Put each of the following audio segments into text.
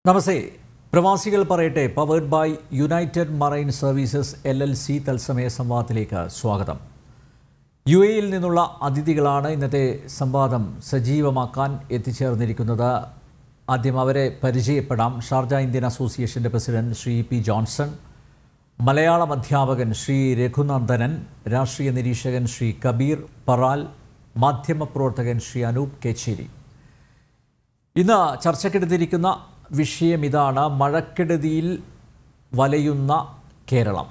നമസ്തേ പ്രവാസികൾ പറയട്ടെ powered by United Marine Services L L C തത്സമയ സംവാദത്തിലേക്ക് സ്വാഗതം യു എയിൽ നിന്നുള്ള അതിഥികളാണ് ഇന്നത്തെ സംവാദം സജീവമാക്കാൻ എത്തിച്ചേർന്നിരിക്കുന്നത് ആദ്യം അവരെ പരിചയപ്പെടാം ഷാർജ ഇന്ത്യൻ അസോസിയേഷൻ്റെ president Shri P Johnson Malayalam അധ്യാപകൻ ശ്രീ രഘുനന്ദനൻ രാഷ്ട്രീയ നിരീക്ഷകൻ ശ്രീ കബീർ പറാൽ മാധ്യമപ്രവർത്തകൻ ശ്രീ അനൂപ് കേച്ചേരി ഇന്ന് ചർച്ചക്കെടുത്തിരിക്കുന്ന വിഷയം ഇതാണ് മഴക്കെടുതിയിൽ വലയുന്ന കേരളം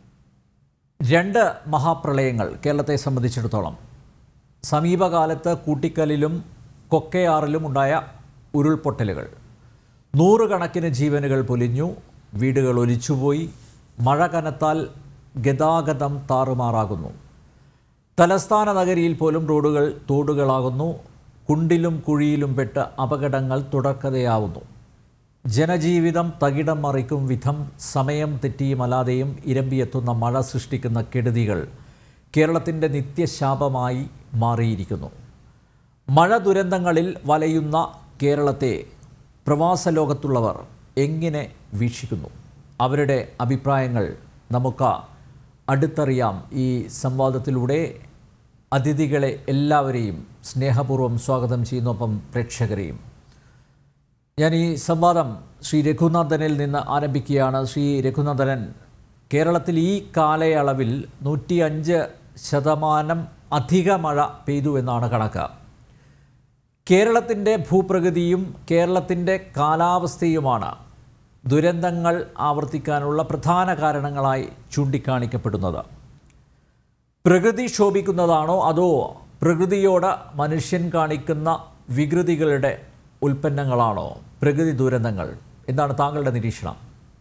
രണ്ട് മഹാപ്രളയങ്ങൾ കേരളത്തെ സംബന്ധിച്ചിടത്തോളം സമീപകാലത്ത് കൂട്ടിക്കലിലും കൊക്കയാറിലും ഉണ്ടായ ഉരുൾപൊട്ടലുകൾ നൂറുകണക്കിന് ജീവനുകൾ പൊലിഞ്ഞു വീടുകൾ ഒലിച്ചുപോയി മഴ കനത്താൽ ഗതാഗതം താറുമാറാകുന്നു തലസ്ഥാന നഗരിയിൽ പോലും റോഡുകൾ തോടുകളാകുന്നു കുണ്ടിലും കുഴിയിലും പെട്ട് അപകടങ്ങൾ തുടർക്കഥയാവുന്നു ജനജീവിതം തകിടം മറിക്കും വിധം സമയം തെറ്റിയും അല്ലാതെയും ഇരമ്പിയെത്തുന്ന മഴ സൃഷ്ടിക്കുന്ന കെടുതികൾ കേരളത്തിൻ്റെ നിത്യശാപമായി മാറിയിരിക്കുന്നു മഴ ദുരന്തങ്ങളിൽ വലയുന്ന കേരളത്തെ പ്രവാസ ലോകത്തുള്ളവർ എങ്ങനെ വീക്ഷിക്കുന്നു അവരുടെ അഭിപ്രായങ്ങൾ നമുക്ക് അടുത്തറിയാം ഈ സംവാദത്തിലൂടെ അതിഥികളെ എല്ലാവരെയും സ്നേഹപൂർവ്വം സ്വാഗതം ചെയ്യുന്നൊപ്പം പ്രേക്ഷകരെയും ഞാൻ ഈ സംവാദം ശ്രീ രഘുനന്ദനിൽ നിന്ന് ആരംഭിക്കുകയാണ് ശ്രീ രഘുനന്ദനൻ കേരളത്തിൽ ഈ കാലയളവിൽ നൂറ്റി അഞ്ച് ശതമാനം അധിക മഴ പെയ്തു എന്നാണ് കണക്ക് കേരളത്തിൻ്റെ ഭൂപ്രകൃതിയും കേരളത്തിൻ്റെ കാലാവസ്ഥയുമാണ് ദുരന്തങ്ങൾ ആവർത്തിക്കാനുള്ള പ്രധാന കാരണങ്ങളായി ചൂണ്ടിക്കാണിക്കപ്പെടുന്നത് പ്രകൃതി ശോഭിക്കുന്നതാണോ അതോ പ്രകൃതിയോട് മനുഷ്യൻ കാണിക്കുന്ന വികൃതികളുടെ ഉൽപ്പന്നങ്ങളാണോ പ്രകൃതി ദുരന്തങ്ങൾ എന്താണ് താങ്കളുടെ നിരീക്ഷണം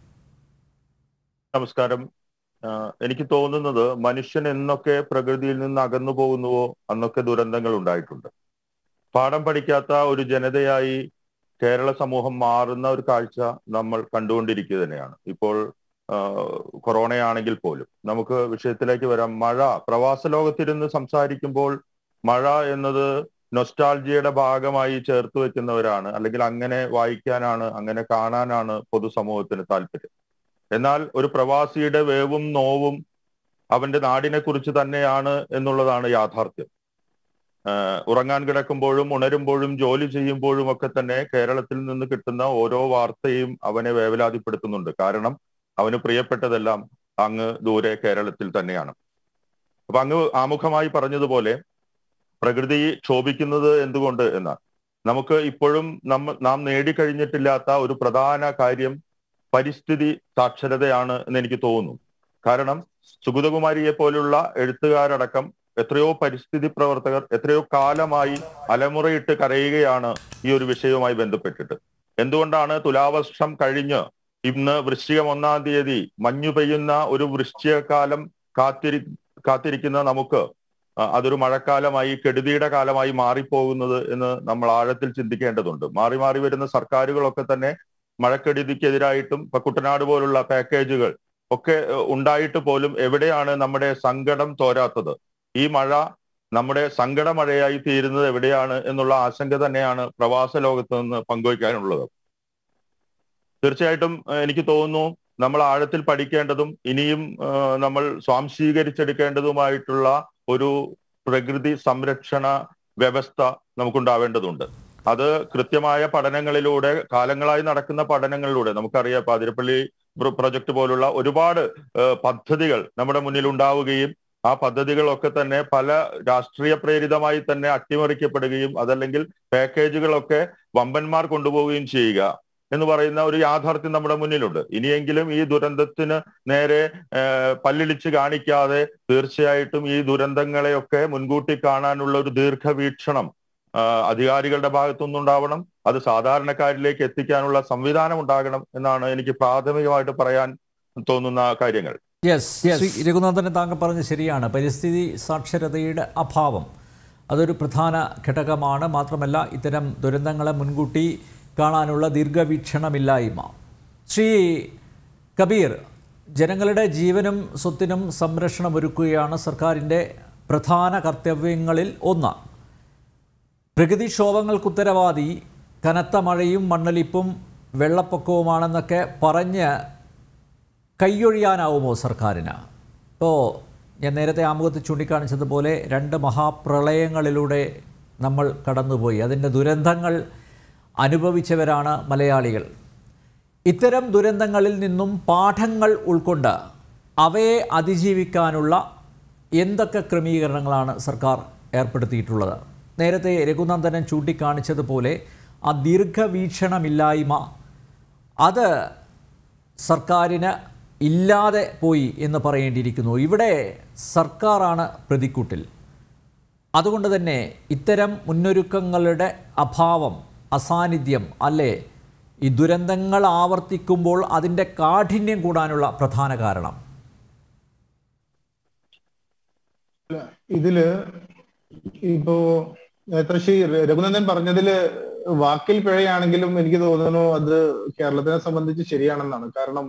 നമസ്കാരം ആഹ് എനിക്ക് തോന്നുന്നത് മനുഷ്യൻ എന്നൊക്കെ പ്രകൃതിയിൽ നിന്ന് അകന്നു പോകുന്നുവോ അന്നൊക്കെ ദുരന്തങ്ങൾ ഉണ്ടായിട്ടുണ്ട് പാഠം പഠിക്കാത്ത ഒരു ജനതയായി കേരള സമൂഹം മാറുന്ന ഒരു കാഴ്ച നമ്മൾ കണ്ടുകൊണ്ടിരിക്കുക തന്നെയാണ് ഇപ്പോൾ കൊറോണയാണെങ്കിൽ പോലും നമുക്ക് വിഷയത്തിലേക്ക് വരാം മഴ പ്രവാസ ലോകത്തിരുന്ന് സംസാരിക്കുമ്പോൾ മഴ എന്നത് നൊസ്റ്റാൾജിയുടെ ഭാഗമായി ചേർത്ത് വെക്കുന്നവരാണ് അല്ലെങ്കിൽ അങ്ങനെ വായിക്കാനാണ് അങ്ങനെ കാണാനാണ് പൊതുസമൂഹത്തിന് താല്പര്യം എന്നാൽ ഒരു പ്രവാസിയുടെ വേവും നോവും അവന്റെ നാടിനെ കുറിച്ച് തന്നെയാണ് എന്നുള്ളതാണ് യാഥാർത്ഥ്യം ഉറങ്ങാൻ കിടക്കുമ്പോഴും ഉണരുമ്പോഴും ജോലി ചെയ്യുമ്പോഴും ഒക്കെ തന്നെ കേരളത്തിൽ നിന്ന് കിട്ടുന്ന ഓരോ വാർത്തയും അവനെ വേവലാതിപ്പെടുത്തുന്നുണ്ട് കാരണം അവന് പ്രിയപ്പെട്ടതെല്ലാം അങ്ങ് ദൂരെ കേരളത്തിൽ തന്നെയാണ് അപ്പൊ അങ്ങ് ആമുഖമായി പറഞ്ഞതുപോലെ പ്രകൃതി ക്ഷോഭിക്കുന്നത് എന്തുകൊണ്ട് എന്നാണ് നമുക്ക് ഇപ്പോഴും നമ്മ നാം നേടിക്കഴിഞ്ഞിട്ടില്ലാത്ത ഒരു പ്രധാന കാര്യം പരിസ്ഥിതി സാക്ഷരതയാണ് എന്ന് എനിക്ക് തോന്നുന്നു കാരണം സുഗതകുമാരിയെ പോലുള്ള എഴുത്തുകാരടക്കം എത്രയോ പരിസ്ഥിതി പ്രവർത്തകർ എത്രയോ കാലമായി അലമുറയിട്ട് കരയുകയാണ് ഈ ഒരു വിഷയവുമായി ബന്ധപ്പെട്ടിട്ട് എന്തുകൊണ്ടാണ് തുലാവർഷം കഴിഞ്ഞ് ഇന്ന് വൃശ്ചികം ഒന്നാം തീയതി മഞ്ഞു പെയ്യുന്ന ഒരു വൃശ്ചികകാലം കാത്തിരി കാത്തിരിക്കുന്ന നമുക്ക് അതൊരു മഴക്കാലമായി കെടുതിയുടെ കാലമായി മാറിപ്പോകുന്നത് എന്ന് നമ്മൾ ആഴത്തിൽ ചിന്തിക്കേണ്ടതുണ്ട് മാറി മാറി വരുന്ന സർക്കാരുകളൊക്കെ തന്നെ മഴക്കെടുതിക്കെതിരായിട്ടും ഇപ്പൊ കുട്ടനാട് പോലുള്ള പാക്കേജുകൾ ഒക്കെ ഉണ്ടായിട്ട് പോലും എവിടെയാണ് നമ്മുടെ സങ്കടം തോരാത്തത് ഈ മഴ നമ്മുടെ സങ്കട മഴയായി തീരുന്നത് എവിടെയാണ് എന്നുള്ള ആശങ്ക തന്നെയാണ് പ്രവാസ ലോകത്ത് നിന്ന് പങ്കുവയ്ക്കാനുള്ളത് തീർച്ചയായിട്ടും എനിക്ക് തോന്നുന്നു നമ്മൾ ആഴത്തിൽ പഠിക്കേണ്ടതും ഇനിയും നമ്മൾ സ്വാംശീകരിച്ചെടുക്കേണ്ടതുമായിട്ടുള്ള ഒരു പ്രകൃതി സംരക്ഷണ വ്യവസ്ഥ നമുക്കുണ്ടാവേണ്ടതുണ്ട് അത് കൃത്യമായ പഠനങ്ങളിലൂടെ കാലങ്ങളായി നടക്കുന്ന പഠനങ്ങളിലൂടെ നമുക്കറിയാം ഇപ്പൊ അതിരപ്പള്ളി പ്രൊജക്ട് പോലുള്ള ഒരുപാട് പദ്ധതികൾ നമ്മുടെ മുന്നിൽ ഉണ്ടാവുകയും ആ പദ്ധതികളൊക്കെ തന്നെ പല രാഷ്ട്രീയ പ്രേരിതമായി തന്നെ അട്ടിമറിക്കപ്പെടുകയും അതല്ലെങ്കിൽ പാക്കേജുകളൊക്കെ വമ്പന്മാർ കൊണ്ടുപോവുകയും ചെയ്യുക എന്ന് പറയുന്ന ഒരു യാഥാർത്ഥ്യം നമ്മുടെ മുന്നിലുണ്ട് ഇനിയെങ്കിലും ഈ ദുരന്തത്തിന് നേരെ പല്ലിളിച്ച് കാണിക്കാതെ തീർച്ചയായിട്ടും ഈ ദുരന്തങ്ങളെയൊക്കെ മുൻകൂട്ടി കാണാനുള്ള ഒരു ദീർഘവീക്ഷണം അധികാരികളുടെ ഭാഗത്തുനിന്നുണ്ടാവണം അത് സാധാരണക്കാരിലേക്ക് എത്തിക്കാനുള്ള സംവിധാനം ഉണ്ടാകണം എന്നാണ് എനിക്ക് പ്രാഥമികമായിട്ട് പറയാൻ തോന്നുന്ന കാര്യങ്ങൾ യെസ് ശ്രീ രഘുനാഥനെ താങ്കൾ പറഞ്ഞത് ശരിയാണ് പരിസ്ഥിതി സാക്ഷരതയുടെ അഭാവം അതൊരു പ്രധാന ഘടകമാണ് മാത്രമല്ല ഇത്തരം ദുരന്തങ്ങളെ മുൻകൂട്ടി കാണാനുള്ള ദീർഘവീക്ഷണമില്ലായ്മ ശ്രീ കബീർ ജനങ്ങളുടെ ജീവനും സ്വത്തിനും സംരക്ഷണം ഒരുക്കുകയാണ് സർക്കാരിൻ്റെ പ്രധാന കർത്തവ്യങ്ങളിൽ ഒന്ന് പ്രകൃതിക്ഷോഭങ്ങൾക്ക് ഉത്തരവാദി കനത്ത മഴയും മണ്ണൊലിപ്പും വെള്ളപ്പൊക്കവുമാണെന്നൊക്കെ പറഞ്ഞ് കൈയൊഴിയാനാവുമോ സർക്കാരിന് ഇപ്പോൾ ഞാൻ നേരത്തെ ആമുഖത്ത് ചൂണ്ടിക്കാണിച്ചതുപോലെ രണ്ട് മഹാപ്രളയങ്ങളിലൂടെ നമ്മൾ കടന്നുപോയി അതിൻ്റെ ദുരന്തങ്ങൾ അനുഭവിച്ചവരാണ് മലയാളികൾ ഇത്തരം ദുരന്തങ്ങളിൽ നിന്നും പാഠങ്ങൾ ഉൾക്കൊണ്ട് അവയെ അതിജീവിക്കാനുള്ള എന്തൊക്കെ ക്രമീകരണങ്ങളാണ് സർക്കാർ ഏർപ്പെടുത്തിയിട്ടുള്ളത് നേരത്തെ രഘുനന്ദനൻ ചൂണ്ടിക്കാണിച്ചതുപോലെ ആ ദീർഘവീക്ഷണമില്ലായ്മ അത് സർക്കാരിന് ഇല്ലാതെ പോയി എന്ന് പറയേണ്ടിയിരിക്കുന്നു ഇവിടെ സർക്കാരാണ് പ്രതിക്കൂട്ടിൽ അതുകൊണ്ട് തന്നെ ഇത്തരം മുന്നൊരുക്കങ്ങളുടെ അഭാവം അസാന്നിധ്യം അല്ലേ ഈ ദുരന്തങ്ങൾ ആവർത്തിക്കുമ്പോൾ അതിൻ്റെ കാഠിന്യം കൂടാനുള്ള പ്രധാന കാരണം ഇതില് ഇപ്പോ നേത്രശ്രീ രഘുനന്ദൻ പറഞ്ഞതില് വാക്കിൽ പിഴയാണെങ്കിലും എനിക്ക് തോന്നുന്നു അത് കേരളത്തിനെ സംബന്ധിച്ച് ശരിയാണെന്നാണ് കാരണം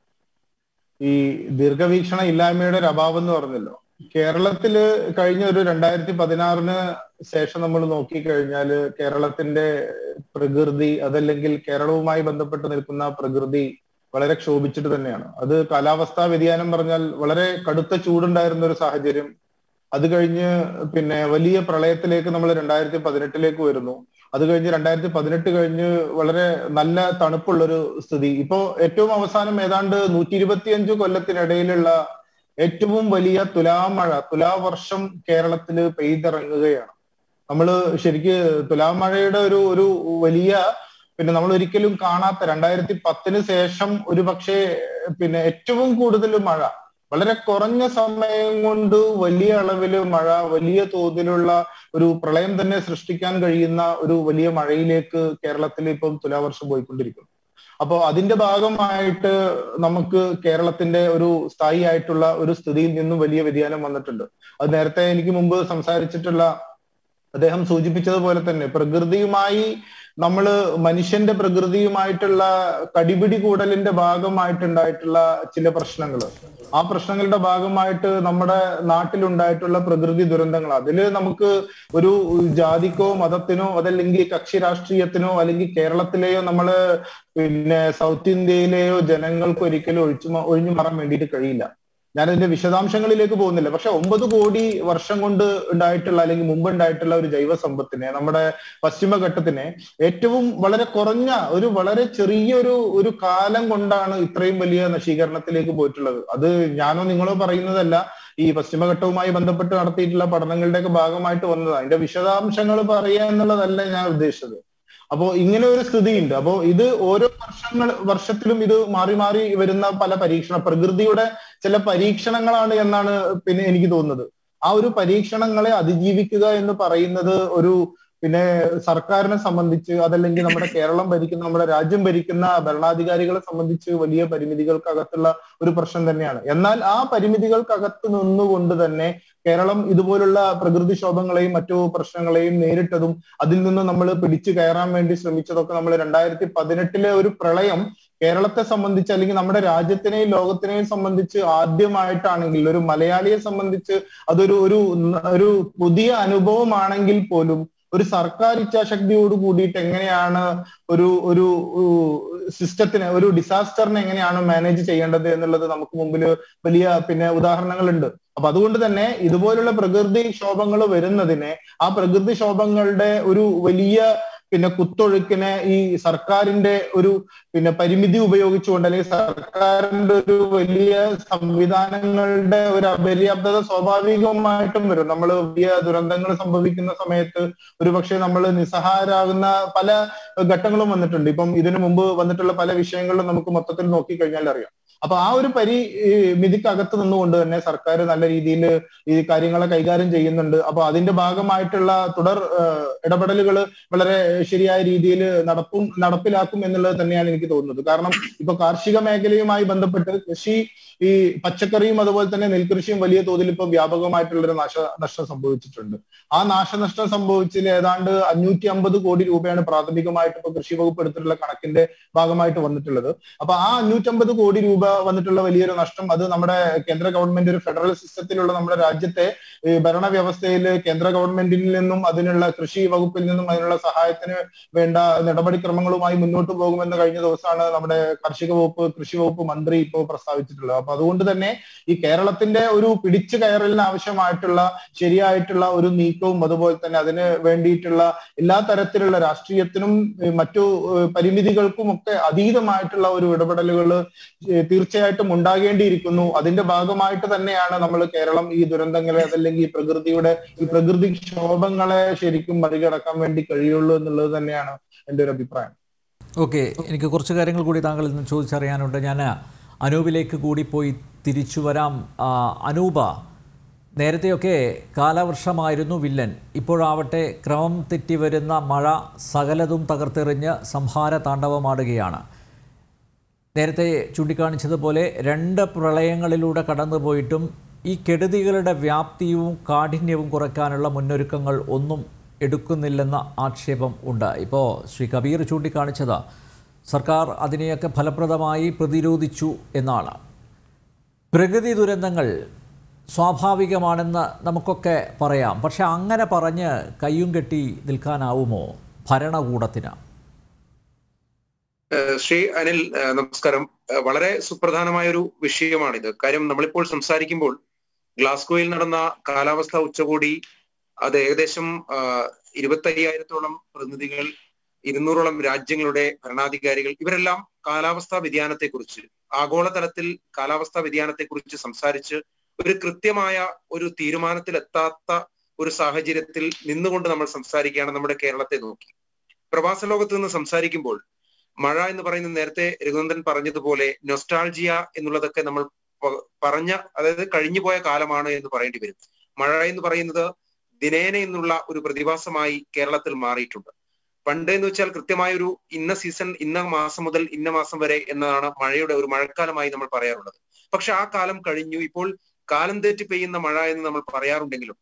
ഈ ദീർഘവീക്ഷണ ഇല്ലായ്മയുടെ ഒരു അഭാവം എന്ന് പറഞ്ഞല്ലോ കേരളത്തില് കഴിഞ്ഞ ഒരു രണ്ടായിരത്തി പതിനാറിന് ശേഷം നമ്മൾ നോക്കിക്കഴിഞ്ഞാല് കേരളത്തിന്റെ പ്രകൃതി അതല്ലെങ്കിൽ കേരളവുമായി ബന്ധപ്പെട്ട് നിൽക്കുന്ന പ്രകൃതി വളരെ ക്ഷോഭിച്ചിട്ട് തന്നെയാണ് അത് കാലാവസ്ഥാ വ്യതിയാനം പറഞ്ഞാൽ വളരെ കടുത്ത ചൂടുണ്ടായിരുന്ന ഒരു സാഹചര്യം അത് കഴിഞ്ഞ് പിന്നെ വലിയ പ്രളയത്തിലേക്ക് നമ്മൾ രണ്ടായിരത്തി പതിനെട്ടിലേക്ക് വരുന്നു അത് കഴിഞ്ഞ് രണ്ടായിരത്തി പതിനെട്ട് കഴിഞ്ഞ് വളരെ നല്ല തണുപ്പുള്ളൊരു സ്ഥിതി ഇപ്പോ ഏറ്റവും അവസാനം ഏതാണ്ട് നൂറ്റി ഇരുപത്തിയഞ്ച് കൊല്ലത്തിനിടയിലുള്ള ഏറ്റവും വലിയ തുലാമഴ തുലാവർഷം കേരളത്തില് പെയ്തിറങ്ങുകയാണ് നമ്മൾ ശരിക്ക് തുലാമഴയുടെ ഒരു ഒരു വലിയ പിന്നെ നമ്മൾ ഒരിക്കലും കാണാത്ത രണ്ടായിരത്തി പത്തിന് ശേഷം ഒരു പക്ഷേ പിന്നെ ഏറ്റവും കൂടുതൽ മഴ വളരെ കുറഞ്ഞ സമയം കൊണ്ട് വലിയ അളവിൽ മഴ വലിയ തോതിലുള്ള ഒരു പ്രളയം തന്നെ സൃഷ്ടിക്കാൻ കഴിയുന്ന ഒരു വലിയ മഴയിലേക്ക് കേരളത്തിൽ ഇപ്പം തുലാവർഷം പോയിക്കൊണ്ടിരിക്കുന്നു അപ്പോൾ അതിന്റെ ഭാഗമായിട്ട് നമുക്ക് കേരളത്തിന്റെ ഒരു സ്ഥായി ആയിട്ടുള്ള ഒരു സ്ഥിതിയിൽ നിന്നും വലിയ വ്യതിയാനം വന്നിട്ടുണ്ട് അത് നേരത്തെ എനിക്ക് മുമ്പ് സംസാരിച്ചിട്ടുള്ള അദ്ദേഹം സൂചിപ്പിച്ചതുപോലെ തന്നെ പ്രകൃതിയുമായി നമ്മൾ മനുഷ്യന്റെ പ്രകൃതിയുമായിട്ടുള്ള കടിപിടി കൂടലിന്റെ ഭാഗമായിട്ടുണ്ടായിട്ടുള്ള ചില പ്രശ്നങ്ങൾ ആ പ്രശ്നങ്ങളുടെ ഭാഗമായിട്ട് നമ്മുടെ നാട്ടിലുണ്ടായിട്ടുള്ള പ്രകൃതി ദുരന്തങ്ങൾ അതില് നമുക്ക് ഒരു ജാതിക്കോ മതത്തിനോ അതല്ലെങ്കിൽ കക്ഷി രാഷ്ട്രീയത്തിനോ അല്ലെങ്കിൽ കേരളത്തിലെയോ നമ്മള് പിന്നെ സൗത്ത് ഇന്ത്യയിലെയോ ജനങ്ങൾക്ക് ഒരിക്കലും ഒഴിച്ചു ഒഴിഞ്ഞു മാറാൻ വേണ്ടിയിട്ട് കഴിയില്ല ഞാനതിന്റെ വിശദാംശങ്ങളിലേക്ക് പോകുന്നില്ല പക്ഷെ ഒമ്പത് കോടി വർഷം കൊണ്ട് ഉണ്ടായിട്ടുള്ള അല്ലെങ്കിൽ മുമ്പ് ഉണ്ടായിട്ടുള്ള ഒരു ജൈവ സമ്പത്തിനെ നമ്മുടെ പശ്ചിമഘട്ടത്തിനെ ഏറ്റവും വളരെ കുറഞ്ഞ ഒരു വളരെ ചെറിയൊരു ഒരു കാലം കൊണ്ടാണ് ഇത്രയും വലിയ നശീകരണത്തിലേക്ക് പോയിട്ടുള്ളത് അത് ഞാനോ നിങ്ങളോ പറയുന്നതല്ല ഈ പശ്ചിമഘട്ടവുമായി ബന്ധപ്പെട്ട് നടത്തിയിട്ടുള്ള പഠനങ്ങളുടെയൊക്കെ ഭാഗമായിട്ട് വന്നതാണ് അതിന്റെ വിശദാംശങ്ങൾ പറയുക എന്നുള്ളതല്ല ഞാൻ ഉദ്ദേശിച്ചത് അപ്പോ ഇങ്ങനെ ഒരു സ്ഥിതിയുണ്ട് അപ്പോ ഇത് ഓരോ വർഷങ്ങൾ വർഷത്തിലും ഇത് മാറി മാറി വരുന്ന പല പരീക്ഷണ പ്രകൃതിയുടെ ചില പരീക്ഷണങ്ങളാണ് എന്നാണ് പിന്നെ എനിക്ക് തോന്നുന്നത് ആ ഒരു പരീക്ഷണങ്ങളെ അതിജീവിക്കുക എന്ന് പറയുന്നത് ഒരു പിന്നെ സർക്കാരിനെ സംബന്ധിച്ച് അതല്ലെങ്കിൽ നമ്മുടെ കേരളം ഭരിക്കുന്ന നമ്മുടെ രാജ്യം ഭരിക്കുന്ന ഭരണാധികാരികളെ സംബന്ധിച്ച് വലിയ പരിമിതികൾക്കകത്തുള്ള ഒരു പ്രശ്നം തന്നെയാണ് എന്നാൽ ആ പരിമിതികൾക്കകത്ത് നിന്നുകൊണ്ട് തന്നെ കേരളം ഇതുപോലുള്ള പ്രകൃതിക്ഷോഭങ്ങളെയും മറ്റു പ്രശ്നങ്ങളെയും നേരിട്ടതും അതിൽ നിന്ന് നമ്മൾ പിടിച്ചു കയറാൻ വേണ്ടി ശ്രമിച്ചതൊക്കെ നമ്മൾ രണ്ടായിരത്തി പതിനെട്ടിലെ ഒരു പ്രളയം കേരളത്തെ സംബന്ധിച്ച് അല്ലെങ്കിൽ നമ്മുടെ രാജ്യത്തിനെയും ലോകത്തിനെയും സംബന്ധിച്ച് ആദ്യമായിട്ടാണെങ്കിൽ ഒരു മലയാളിയെ സംബന്ധിച്ച് അതൊരു ഒരു ഒരു പുതിയ അനുഭവമാണെങ്കിൽ പോലും ഒരു സർക്കാർ ഇച്ഛാശക്തിയോട് കൂടിയിട്ട് എങ്ങനെയാണ് ഒരു ഒരു സിസ്റ്റത്തിനെ ഒരു ഡിസാസ്റ്ററിനെ എങ്ങനെയാണ് മാനേജ് ചെയ്യേണ്ടത് എന്നുള്ളത് നമുക്ക് മുമ്പിൽ വലിയ പിന്നെ ഉദാഹരണങ്ങളുണ്ട് അപ്പൊ അതുകൊണ്ട് തന്നെ ഇതുപോലുള്ള പ്രകൃതി ക്ഷോഭങ്ങൾ വരുന്നതിനെ ആ പ്രകൃതി ക്ഷോഭങ്ങളുടെ ഒരു വലിയ പിന്നെ കുത്തൊഴുക്കിനെ ഈ സർക്കാരിന്റെ ഒരു പിന്നെ പരിമിതി ഉപയോഗിച്ചുകൊണ്ട് അല്ലെങ്കിൽ സർക്കാരിന്റെ ഒരു വലിയ സംവിധാനങ്ങളുടെ ഒരു അപര്യാപ്തത സ്വാഭാവികമായിട്ടും വരും നമ്മൾ വലിയ ദുരന്തങ്ങൾ സംഭവിക്കുന്ന സമയത്ത് ഒരുപക്ഷെ നമ്മൾ നിസ്സഹായരാകുന്ന പല ഘട്ടങ്ങളും വന്നിട്ടുണ്ട് ഇപ്പം ഇതിനു മുമ്പ് വന്നിട്ടുള്ള പല വിഷയങ്ങളിലും നമുക്ക് മൊത്തത്തിൽ നോക്കിക്കഴിഞ്ഞാൽ അറിയാം അപ്പൊ ആ ഒരു പരിമിതിക്കകത്ത് നിന്നുകൊണ്ട് തന്നെ സർക്കാർ നല്ല രീതിയിൽ ഈ കാര്യങ്ങളെ കൈകാര്യം ചെയ്യുന്നുണ്ട് അപ്പൊ അതിന്റെ ഭാഗമായിട്ടുള്ള തുടർ ഇടപെടലുകൾ വളരെ ശരിയായ രീതിയിൽ നടപ്പും നടപ്പിലാക്കും എന്നുള്ളത് തന്നെയാണ് എനിക്ക് തോന്നുന്നത് കാരണം ഇപ്പൊ കാർഷിക മേഖലയുമായി ബന്ധപ്പെട്ട് കൃഷി ഈ പച്ചക്കറിയും അതുപോലെ തന്നെ നെൽകൃഷിയും വലിയ തോതിൽ ഇപ്പൊ വ്യാപകമായിട്ടുള്ള ഒരു നാശ നഷ്ടം സംഭവിച്ചിട്ടുണ്ട് ആ നാശനഷ്ടം സംഭവിച്ചതിൽ ഏതാണ്ട് അഞ്ഞൂറ്റി അമ്പത് കോടി രൂപയാണ് പ്രാഥമികമായിട്ട് ഇപ്പൊ കൃഷി വകുപ്പ് എടുത്തിട്ടുള്ള കണക്കിന്റെ ഭാഗമായിട്ട് വന്നിട്ടുള്ളത് അപ്പൊ ആ അഞ്ഞൂറ്റമ്പത് കോടി രൂപ വന്നിട്ടുള്ള വലിയൊരു നഷ്ടം അത് നമ്മുടെ കേന്ദ്ര ഗവൺമെന്റ് ഒരു ഫെഡറൽ സിസ്റ്റത്തിലുള്ള നമ്മുടെ രാജ്യത്തെ ഈ ഭരണ വ്യവസ്ഥയിൽ കേന്ദ്ര ഗവൺമെന്റിൽ നിന്നും അതിനുള്ള കൃഷി വകുപ്പിൽ നിന്നും അതിനുള്ള സഹായത്തിന് വേണ്ട നടപടിക്രമങ്ങളുമായി മുന്നോട്ട് പോകുമെന്ന് കഴിഞ്ഞ ദിവസമാണ് നമ്മുടെ കാർഷിക വകുപ്പ് കൃഷി വകുപ്പ് മന്ത്രി ഇപ്പോൾ പ്രസ്താവിച്ചിട്ടുള്ളത് അപ്പൊ അതുകൊണ്ട് തന്നെ ഈ കേരളത്തിന്റെ ഒരു പിടിച്ചു കയറലിന് ആവശ്യമായിട്ടുള്ള ശരിയായിട്ടുള്ള ഒരു നീക്കവും അതുപോലെ തന്നെ അതിന് വേണ്ടിയിട്ടുള്ള എല്ലാ തരത്തിലുള്ള രാഷ്ട്രീയത്തിനും ഏഹ് മറ്റു ഏഹ് പരിമിതികൾക്കും ഒക്കെ അതീതമായിട്ടുള്ള ഒരു ഇടപെടലുകൾ തീർച്ചയായിട്ടും ഉണ്ടാകേണ്ടിയിരിക്കുന്നു അതിന്റെ ഭാഗമായിട്ട് തന്നെയാണ് നമ്മൾ കേരളം ഈ ദുരന്തങ്ങളെ അതല്ലെങ്കിൽ ഈ പ്രകൃതിയുടെ ഈ പ്രകൃതി ക്ഷോഭങ്ങളെ ശരിക്കും മറികടക്കാൻ വേണ്ടി കഴിയുള്ളൂ എന്നുള്ളത് തന്നെയാണ് എൻ്റെ ഒരു അഭിപ്രായം ഓക്കെ എനിക്ക് കുറച്ച് കാര്യങ്ങൾ കൂടി താങ്കളിൽ നിന്ന് ചോദിച്ചറിയാനുണ്ട് ഞാൻ അനൂപിലേക്ക് കൂടി പോയി തിരിച്ചു വരാം ആ, അനൂപ നേരത്തെയൊക്കെ കാലവർഷമായിരുന്നു വില്ലൻ ഇപ്പോഴാവട്ടെ ക്രമം തെറ്റി വരുന്ന മഴ സകലതും തകർത്തെറിഞ്ഞ് സംഹാര താണ്ഡവമാടുകയാണ് നേരത്തെ ചൂണ്ടിക്കാണിച്ചതുപോലെ രണ്ട് പ്രളയങ്ങളിലൂടെ കടന്നുപോയിട്ടും ഈ കെടുതികളുടെ വ്യാപ്തിയും കാഠിന്യവും കുറയ്ക്കാനുള്ള മുന്നൊരുക്കങ്ങൾ ഒന്നും എടുക്കുന്നില്ലെന്ന ആക്ഷേപം ഉണ്ട് ഇപ്പോൾ ശ്രീ കബീർ ചൂണ്ടിക്കാണിച്ചത് സർക്കാർ അതിനെയൊക്കെ ഫലപ്രദമായി പ്രതിരോധിച്ചു എന്നാണ് പ്രകൃതി ദുരന്തങ്ങൾ സ്വാഭാവികമാണെന്ന് നമുക്കൊക്കെ പറയാം പക്ഷെ അങ്ങനെ പറഞ്ഞ് കയ്യും കെട്ടി നിൽക്കാനാവുമോ ഭരണകൂടത്തിന് ഏഹ് ശ്രീ അനിൽ ഏഹ് നമസ്കാരം ഏഹ് വളരെ സുപ്രധാനമായ ഒരു വിഷയമാണിത് കാര്യം നമ്മളിപ്പോൾ സംസാരിക്കുമ്പോൾ ഗ്ലാസ്ഗോയിൽ നടന്ന കാലാവസ്ഥാ ഉച്ചകോടി അത് ഏകദേശം ഇരുപത്തി അയ്യായിരത്തോളം പ്രതിനിധികൾ ഇരുന്നൂറോളം രാജ്യങ്ങളുടെ ഭരണാധികാരികൾ ഇവരെല്ലാം കാലാവസ്ഥാ വ്യതിയാനത്തെക്കുറിച്ച് ആഗോളതലത്തിൽ കാലാവസ്ഥാ വ്യതിയാനത്തെക്കുറിച്ച് സംസാരിച്ച് ഒരു കൃത്യമായ ഒരു തീരുമാനത്തിലെത്താത്ത ഒരു സാഹചര്യത്തിൽ നിന്നുകൊണ്ട് നമ്മൾ സംസാരിക്കുകയാണ് നമ്മുടെ കേരളത്തെ നോക്കി പ്രവാസ ലോകത്ത് നിന്ന് സംസാരിക്കുമ്പോൾ മഴ എന്ന് പറയുന്നത് നേരത്തെ രഘുനന്ദൻ പറഞ്ഞതുപോലെ നൊസ്റ്റാൾജിയ എന്നുള്ളതൊക്കെ നമ്മൾ പ- പറഞ്ഞ അതായത് കഴിഞ്ഞുപോയ കാലമാണ് എന്ന് പറയേണ്ടി വരും മഴ എന്ന് പറയുന്നത് ദിനേന എന്നുള്ള ഒരു പ്രതിഭാസമായി കേരളത്തിൽ മാറിയിട്ടുണ്ട് പണ്ട് എന്ന് വെച്ചാൽ കൃത്യമായ ഒരു ഇന്ന സീസൺ ഇന്ന മാസം മുതൽ ഇന്ന മാസം വരെ എന്നതാണ് മഴയുടെ ഒരു മഴക്കാലമായി നമ്മൾ പറയാറുള്ളത് പക്ഷെ ആ കാലം കഴിഞ്ഞു ഇപ്പോൾ കാലം തെറ്റി പെയ്യുന്ന മഴ എന്ന് നമ്മൾ പറയാറുണ്ടെങ്കിലും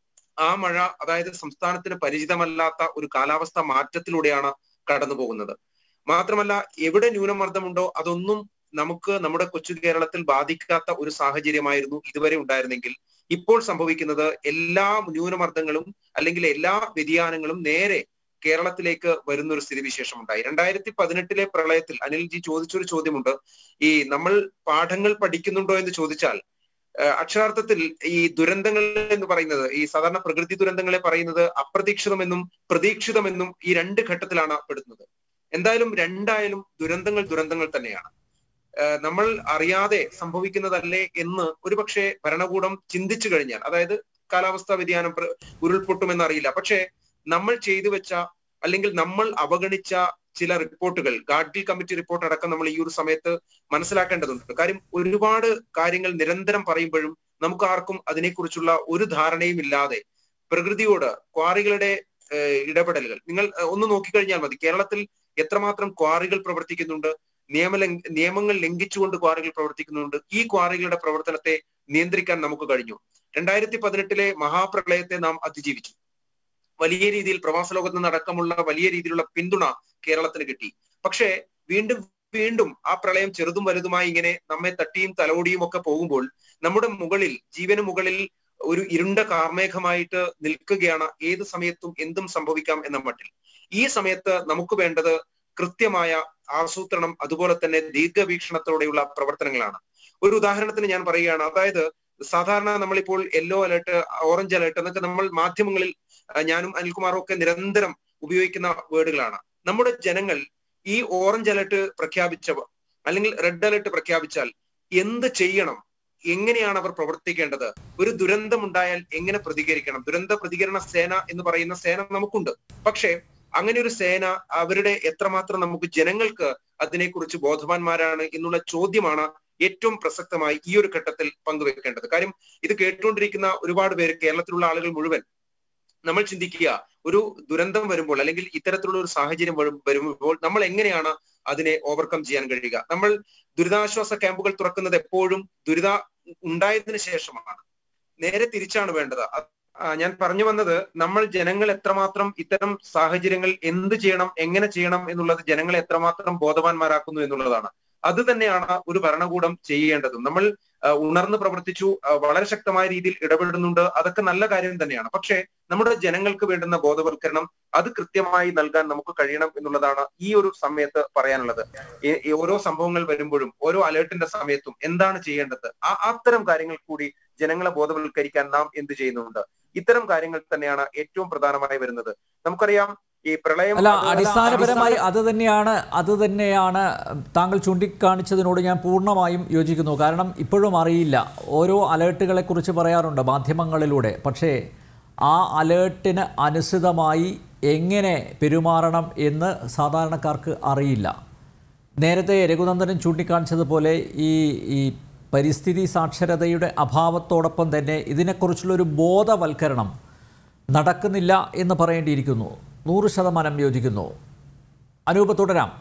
ആ മഴ അതായത് സംസ്ഥാനത്തിന് പരിചിതമല്ലാത്ത ഒരു കാലാവസ്ഥ മാറ്റത്തിലൂടെയാണ് കടന്നു പോകുന്നത് മാത്രമല്ല എവിടെ ന്യൂനമർദ്ദമുണ്ടോ അതൊന്നും നമുക്ക് നമ്മുടെ കൊച്ചു കേരളത്തിൽ ബാധിക്കാത്ത ഒരു സാഹചര്യമായിരുന്നു ഇതുവരെ ഉണ്ടായിരുന്നെങ്കിൽ ഇപ്പോൾ സംഭവിക്കുന്നത് എല്ലാ ന്യൂനമർദ്ദങ്ങളും അല്ലെങ്കിൽ എല്ലാ വ്യതിയാനങ്ങളും നേരെ കേരളത്തിലേക്ക് വരുന്ന ഒരു സ്ഥിതിവിശേഷം ഉണ്ടായി രണ്ടായിരത്തി പതിനെട്ടിലെ പ്രളയത്തിൽ അനിൽജി ചോദിച്ചൊരു ചോദ്യമുണ്ട് ഈ നമ്മൾ പാഠങ്ങൾ പഠിക്കുന്നുണ്ടോ എന്ന് ചോദിച്ചാൽ ഏഹ് അക്ഷരാർത്ഥത്തിൽ ഈ ദുരന്തങ്ങൾ എന്ന് പറയുന്നത് ഈ സാധാരണ പ്രകൃതി ദുരന്തങ്ങളെ പറയുന്നത് അപ്രതീക്ഷിതമെന്നും പ്രതീക്ഷിതമെന്നും ഈ രണ്ട് ഘട്ടത്തിലാണ് പെടുന്നത് എന്തായാലും രണ്ടായാലും ദുരന്തങ്ങൾ ദുരന്തങ്ങൾ തന്നെയാണ് ഏഹ് നമ്മൾ അറിയാതെ സംഭവിക്കുന്നതല്ലേ എന്ന് ഒരുപക്ഷെ ഭരണകൂടം ചിന്തിച്ചു കഴിഞ്ഞാൽ അതായത് കാലാവസ്ഥാ വ്യതിയാനം പ്ര- ഉരുൾപൊട്ടുമെന്ന് അറിയില്ല പക്ഷേ നമ്മൾ ചെയ്തു വെച്ച അല്ലെങ്കിൽ നമ്മൾ അവഗണിച്ച ചില റിപ്പോർട്ടുകൾ ഗാഡ്ഗിൽ കമ്മിറ്റി റിപ്പോർട്ട് അടക്കം നമ്മൾ ഈ ഒരു സമയത്ത് മനസ്സിലാക്കേണ്ടതുണ്ട് കാര്യം ഒരുപാട് കാര്യങ്ങൾ നിരന്തരം പറയുമ്പോഴും നമുക്ക് ആർക്കും അതിനെക്കുറിച്ചുള്ള ഒരു ധാരണയും ഇല്ലാതെ പ്രകൃതിയോട് ക്വാറികളുടെ ഏഹ്, ഇടപെടലുകൾ നിങ്ങൾ ഏഹ്, ഒന്ന് നോക്കിക്കഴിഞ്ഞാൽ മതി കേരളത്തിൽ എത്രമാത്രം ക്വാറികൾ പ്രവർത്തിക്കുന്നുണ്ട് നിയമ നിയമങ്ങൾ ലംഘിച്ചുകൊണ്ട് ക്വാറികൾ പ്രവർത്തിക്കുന്നുണ്ട് ഈ ക്വാറികളുടെ പ്രവർത്തനത്തെ നിയന്ത്രിക്കാൻ നമുക്ക് കഴിഞ്ഞു രണ്ടായിരത്തി പതിനെട്ടിലെ മഹാപ്രളയത്തെ നാം അതിജീവിച്ചു വലിയ രീതിയിൽ പ്രവാസ ലോകത്ത് നിന്നടക്കമുള്ള വലിയ രീതിയിലുള്ള പിന്തുണ കേരളത്തിന് കിട്ടി പക്ഷേ വീണ്ടും വീണ്ടും ആ പ്രളയം ചെറുതും വലുതുമായി ഇങ്ങനെ നമ്മെ തട്ടിയും തലോടിയും ഒക്കെ പോകുമ്പോൾ നമ്മുടെ മുകളിൽ ജീവന് മുകളിൽ ഒരു ഇരുണ്ട കാർമേഘമായിട്ട് നിൽക്കുകയാണ് ഏത് സമയത്തും എന്തും സംഭവിക്കാം എന്ന മട്ടിൽ ഈ സമയത്ത് നമുക്ക് വേണ്ടത് കൃത്യമായ ആസൂത്രണം അതുപോലെ തന്നെ ദീർഘവീക്ഷണത്തോടെയുള്ള പ്രവർത്തനങ്ങളാണ് ഒരു ഉദാഹരണത്തിന് ഞാൻ പറയുകയാണ് അതായത് സാധാരണ നമ്മളിപ്പോൾ യെല്ലോ അലേർട്ട് ഓറഞ്ച് അലേർട്ട് എന്നൊക്കെ നമ്മൾ മാധ്യമങ്ങളിൽ ആ, ഞാനും അനിൽകുമാറും ഒക്കെ നിരന്തരം ഉപയോഗിക്കുന്ന വേർഡുകളാണ് നമ്മുടെ ജനങ്ങൾ ഈ ഓറഞ്ച് അലേർട്ട് പ്രഖ്യാപിച്ചവ അല്ലെങ്കിൽ റെഡ് അലേർട്ട് പ്രഖ്യാപിച്ചാൽ എന്ത് ചെയ്യണം എങ്ങനെയാണ് അവർ പ്രവർത്തിക്കേണ്ടത് ഒരു ദുരന്തം ഉണ്ടായാൽ എങ്ങനെ പ്രതികരിക്കണം ദുരന്ത പ്രതികരണ സേന എന്ന് പറയുന്ന സേന നമുക്കുണ്ട് പക്ഷേ അങ്ങനെ ഒരു സേന അവരുടെ എത്രമാത്രം നമുക്ക് ജനങ്ങൾക്ക് അതിനെക്കുറിച്ച് ബോധവാന്മാരാണ് എന്നുള്ള ചോദ്യമാണ് ഏറ്റവും പ്രസക്തമായി ഈ ഒരു ഘട്ടത്തിൽ പങ്കുവെക്കേണ്ടത് കാര്യം ഇത് കേട്ടുകൊണ്ടിരിക്കുന്ന ഒരുപാട് പേര് കേരളത്തിലുള്ള ആളുകൾ മുഴുവൻ നമ്മൾ ചിന്തിക്കുക ഒരു ദുരന്തം വരുമ്പോൾ അല്ലെങ്കിൽ ഇത്തരത്തിലുള്ള ഒരു സാഹചര്യം വരും- വരുമ്പോൾ നമ്മൾ എങ്ങനെയാണ് അതിനെ ഓവർകം ചെയ്യാൻ കഴിയുക നമ്മൾ ദുരിതാശ്വാസ ക്യാമ്പുകൾ തുറക്കുന്നത് എപ്പോഴും ദുരിത ഉണ്ടായതിനു ശേഷമാണ് നേരെ തിരിച്ചാണ് വേണ്ടത് അ- ആ, ഞാൻ പറഞ്ഞു വന്നത് നമ്മൾ ജനങ്ങൾ എത്രമാത്രം ഇത്തരം സാഹചര്യങ്ങൾ എന്ത് ചെയ്യണം എങ്ങനെ ചെയ്യണം എന്നുള്ളത് ജനങ്ങളെ എത്രമാത്രം ബോധവാന്മാരാക്കുന്നു എന്നുള്ളതാണ് അത് തന്നെയാണ് ഒരു ഭരണകൂടം ചെയ്യേണ്ടതും നമ്മൾ ആ, ഉണർന്ന് പ്രവർത്തിച്ചു ആ, വളരെ ശക്തമായ രീതിയിൽ ഇടപെടുന്നുണ്ട് അതൊക്കെ നല്ല കാര്യം തന്നെയാണ് പക്ഷേ നമ്മുടെ ജനങ്ങൾക്ക് വേണ്ടുന്ന ബോധവൽക്കരണം അത് കൃത്യമായി നൽകാൻ നമുക്ക് കഴിയണം എന്നുള്ളതാണ് ഈ ഒരു സമയത്ത് പറയാനുള്ളത് ഈ- ഈ ഓരോ സംഭവങ്ങൾ വരുമ്പോഴും ഓരോ അലേർട്ടിന്റെ സമയത്തും എന്താണ് ചെയ്യേണ്ടത് ആ അത്തരം കാര്യങ്ങൾ കൂടി ജനങ്ങളെ ബോധവൽക്കരിക്കാൻ നാം എന്ത് ചെയ്യുന്നുണ്ട് ഇത്തരം കാര്യങ്ങൾ തന്നെയാണ് ഏറ്റവും പ്രധാനമായി വരുന്നത് നമുക്കറിയാം ഈ പ്രളയം അല്ല അത് അടിസ്ഥാനപരമായി അത് തന്നെയാണ് അത് തന്നെയാണ് താങ്കൾ ചൂണ്ടിക്കാണിച്ചതിനോട് ഞാൻ പൂർണ്ണമായും യോജിക്കുന്നു കാരണം ഇപ്പോഴും അറിയില്ല ഓരോ അലേർട്ടുകളെ കുറിച്ച് പറയാറുണ്ട് മാധ്യമങ്ങളിലൂടെ പക്ഷേ ആ അലേർട്ടിന് അനുസൃതമായി എങ്ങനെ പെരുമാറണം എന്ന് സാധാരണക്കാർക്ക് അറിയില്ല നേരത്തെ രഘുനന്ദനൻ ചൂണ്ടിക്കാണിച്ചതുപോലെ ഈ ഈ പരിസ്ഥിതി സാക്ഷരതയുടെ അഭാവത്തോടൊപ്പം തന്നെ ഇതിനെക്കുറിച്ചുള്ളൊരു ബോധവൽക്കരണം നടക്കുന്നില്ല എന്ന് പറയേണ്ടിയിരിക്കുന്നു നൂറ് ശതമാനം യോജിക്കുന്നു അനൂപ് തുടരാം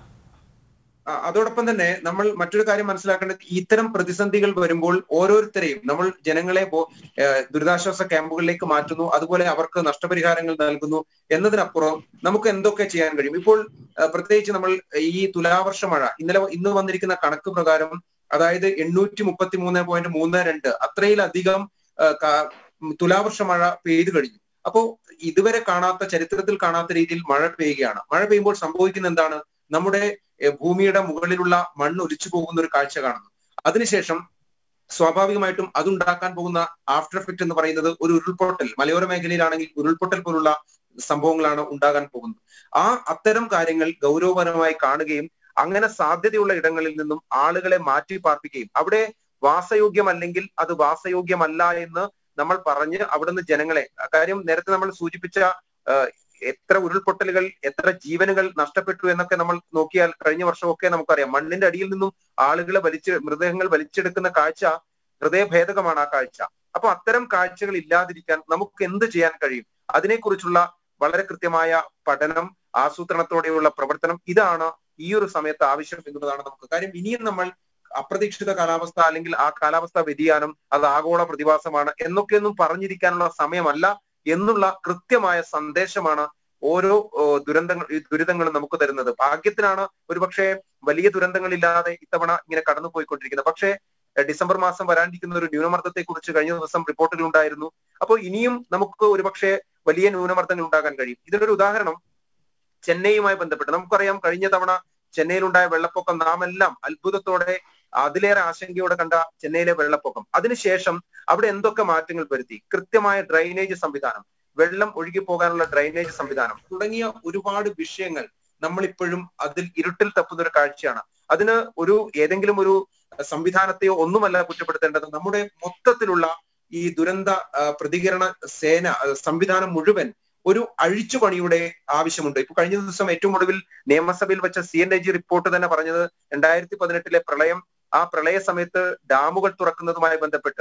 ആ, അതോടൊപ്പം തന്നെ നമ്മൾ മറ്റൊരു കാര്യം മനസ്സിലാക്കേണ്ടത് ഇത്തരം പ്രതിസന്ധികൾ വരുമ്പോൾ ഓരോരുത്തരെയും നമ്മൾ ജനങ്ങളെ ബോ- ഏഹ് ദുരിതാശ്വാസ ക്യാമ്പുകളിലേക്ക് മാറ്റുന്നു അതുപോലെ അവർക്ക് നഷ്ടപരിഹാരങ്ങൾ നൽകുന്നു എന്നതിനപ്പുറം നമുക്ക് എന്തൊക്കെ ചെയ്യാൻ കഴിയും ഇപ്പോൾ ഏഹ് പ്രത്യേകിച്ച് നമ്മൾ ഈ തുലാവർഷ മഴ ഇന്നലെ ഇന്ന് വന്നിരിക്കുന്ന കണക്ക് പ്രകാരം അതായത് എണ്ണൂറ്റി മുപ്പത്തി മൂന്ന് പോയിന്റ് മൂന്ന് രണ്ട് അത്രയിലധികം ഏഹ് ക- തുലാവർഷ മഴ പെയ്തു കഴിഞ്ഞു അപ്പോ ഇതുവരെ കാണാത്ത ചരിത്രത്തിൽ കാണാത്ത രീതിയിൽ മഴ പെയ്യുകയാണ് മഴ പെയ്യുമ്പോൾ സംഭവിക്കുന്ന എന്താണ് നമ്മുടെ ഏഹ് ഭൂമിയുടെ മുകളിലുള്ള മണ്ണ് ഒലിച്ചു പോകുന്ന ഒരു കാഴ്ച കാണുന്നു അതിനുശേഷം സ്വാഭാവികമായിട്ടും അതുണ്ടാക്കാൻ പോകുന്ന ആഫ്റ്റർ എഫക്റ്റ് എന്ന് പറയുന്നത് ഒരു ഉരുൾപൊട്ടൽ മലയോര മേഖലയിലാണെങ്കിൽ ഉരുൾപൊട്ടൽ പോലുള്ള സംഭവങ്ങളാണ് ഉണ്ടാകാൻ പോകുന്നത് ആ അത്തരം കാര്യങ്ങൾ ഗൗരവപരമായി കാണുകയും അങ്ങനെ സാധ്യതയുള്ള ഇടങ്ങളിൽ നിന്നും ആളുകളെ മാറ്റി പാർപ്പിക്കുകയും അവിടെ വാസയോഗ്യമല്ലെങ്കിൽ അത് വാസയോഗ്യമല്ല എന്ന് നമ്മൾ പറഞ്ഞ് അവിടുന്ന് ജനങ്ങളെ കാര്യം നേരത്തെ നമ്മൾ സൂചിപ്പിച്ച ആ, എത്ര ഉരുൾപൊട്ടലുകൾ എത്ര ജീവനുകൾ നഷ്ടപ്പെട്ടു എന്നൊക്കെ നമ്മൾ നോക്കിയാൽ കഴിഞ്ഞ വർഷമൊക്കെ നമുക്കറിയാം മണ്ണിന്റെ അടിയിൽ നിന്നും ആളുകളെ വലിച്ച് മൃതദേഹങ്ങൾ വലിച്ചെടുക്കുന്ന കാഴ്ച ഹൃദയഭേദകമാണ് ആ കാഴ്ച അപ്പൊ അത്തരം കാഴ്ചകൾ ഇല്ലാതിരിക്കാൻ നമുക്ക് എന്ത് ചെയ്യാൻ കഴിയും അതിനെക്കുറിച്ചുള്ള വളരെ കൃത്യമായ പഠനം ആസൂത്രണത്തോടെയുള്ള പ്രവർത്തനം ഇതാണ് ഈ ഒരു സമയത്ത് ആവശ്യം എന്നുള്ളതാണ് നമുക്ക് കാര്യം ഇനിയും നമ്മൾ അപ്രതീക്ഷിത കാലാവസ്ഥ അല്ലെങ്കിൽ ആ കാലാവസ്ഥാ വ്യതിയാനം അത് ആഗോള പ്രതിഭാസമാണ് എന്നൊക്കെയൊന്നും പറഞ്ഞിരിക്കാനുള്ള സമയമല്ല എന്നുള്ള കൃത്യമായ സന്ദേശമാണ് ഓരോ ഓ, ദുരന്തങ്ങൾ ഈ ദുരിതങ്ങളും നമുക്ക് തരുന്നത് ഭാഗ്യത്തിനാണ് ഒരുപക്ഷെ വലിയ ദുരന്തങ്ങളില്ലാതെ ഇത്തവണ ഇങ്ങനെ കടന്നു പോയിക്കൊണ്ടിരിക്കുന്നത് പക്ഷേ എഹ്, ഡിസംബർ മാസം വരാനിരിക്കുന്ന ഒരു ന്യൂനമർദ്ദത്തെ കുറിച്ച് കഴിഞ്ഞ ദിവസം റിപ്പോർട്ടുകൾ ഉണ്ടായിരുന്നു അപ്പോൾ ഇനിയും നമുക്ക് ഒരുപക്ഷെ വലിയ ന്യൂനമർദ്ദങ്ങൾ ഉണ്ടാകാൻ കഴിയും ഇതിനൊരു ഉദാഹരണം ചെന്നൈയുമായി ബന്ധപ്പെട്ട് നമുക്കറിയാം കഴിഞ്ഞ തവണ ചെന്നൈയിലുണ്ടായ വെള്ളപ്പൊക്കം നാം എല്ലാം അത്ഭുതത്തോടെ അതിലേറെ ആശങ്കയോടെ കണ്ട ചെന്നൈയിലെ വെള്ളപ്പൊക്കം അതിനുശേഷം അവിടെ എന്തൊക്കെ മാറ്റങ്ങൾ വരുത്തി കൃത്യമായ ഡ്രൈനേജ് സംവിധാനം വെള്ളം ഒഴുകി പോകാനുള്ള ഡ്രൈനേജ് സംവിധാനം തുടങ്ങിയ ഒരുപാട് വിഷയങ്ങൾ നമ്മൾ ഇപ്പോഴും അതിൽ ഇരുട്ടിൽ തപ്പുന്ന ഒരു കാഴ്ചയാണ് അതിന് ഒരു ഏതെങ്കിലും ഒരു സംവിധാനത്തെയോ ഒന്നുമല്ല കുറ്റപ്പെടുത്തേണ്ടത് നമ്മുടെ മൊത്തത്തിലുള്ള ഈ ദുരന്ത ആ, പ്രതികരണ സേന ആ, സംവിധാനം മുഴുവൻ ഒരു അഴിച്ചുപണിയുടെ ആവശ്യമുണ്ട് ഇപ്പൊ കഴിഞ്ഞ ദിവസം ഏറ്റവും ഒടുവിൽ നിയമസഭയിൽ വെച്ച C N I G report തന്നെ പറഞ്ഞത് രണ്ടായിരത്തി പതിനെട്ടിലെ പ്രളയം ആ പ്രളയ സമയത്ത് ഡാമുകൾ തുറക്കുന്നതുമായി ബന്ധപ്പെട്ട്